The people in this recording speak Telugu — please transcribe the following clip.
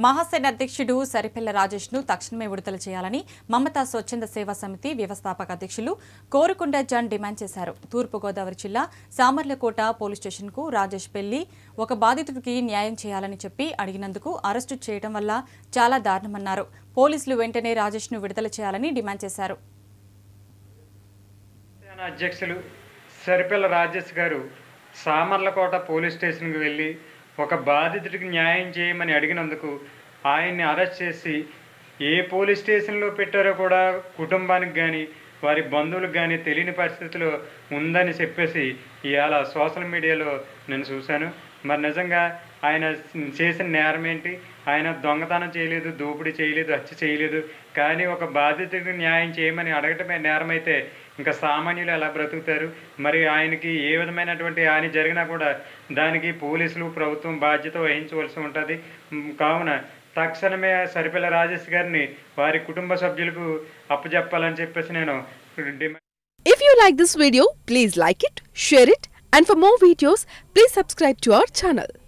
మహాసేన అధ్యక్షుడు సరిపెల్ల రాజేష్ ను తక్షణమే విడుదల చేయాలని మమతా స్వచ్ఛంద సేవా సమితి వ్యవస్థాపక అధ్యక్షులు కోరుకొండ జాన్ డిమాండ్ చేశారు తూర్పుగోదావరి జిల్లా సామర్లకోట పోలీస్ స్టేషన్ కు రాజేష్ పెళ్లి ఒక బాధితుడికి న్యాయం చేయాలని చెప్పి అడిగినందుకు అరెస్టు చేయడం వల్ల చాలా దారుణమన్నారు పోలీసులు వెంటనే రాజేష్ ను విడుదల చేయాలని డిమాండ్ చేశారు సేన అధ్యక్షులు సరిపిల్ల రాజేష్ గారు సామర్లకోట పోలీస్ స్టేషన్కి వెళ్ళి ఒక బాధితుడికి న్యాయం చేయమని అడిగినందుకు ఆయన్ని అరెస్ట్ చేసి ఏ పోలీస్ స్టేషన్లో పెట్టారో కూడా కుటుంబానికి కానీ వారి బంధువులకు కానీ తెలియని పరిస్థితిలో ఉందని చెప్పేసి ఇవాళ సోషల్ మీడియాలో నేను చూశాను మరి నిజంగా ఆయన చేసిన నేరం ఏంటి ఆయన దొంగతనం చేయలేదు దోపిడీ చేయలేదు హత్య చేయలేదు కానీ ఒక బాధితుడికి న్యాయం చేయమని అడగటమే నేరం అయితే ఇంకా సామాన్యులు ఎలా బ్రతుకుతారు మరి ఆయనకి ఏ విధమైనటువంటి హాని జరిగినా కూడా దానికి పోలీసులు ప్రభుత్వం బాధ్యత వహించవలసి ఉంటుంది మ్, కావున తక్షణమే సరిపిల్ల రాజేష్ గారిని వారి కుటుంబ సభ్యులకు అప్పచెప్పాలని చెప్పేసి నేను demand If you like this video, please like it, share it, and for more videos, please subscribe to our channel.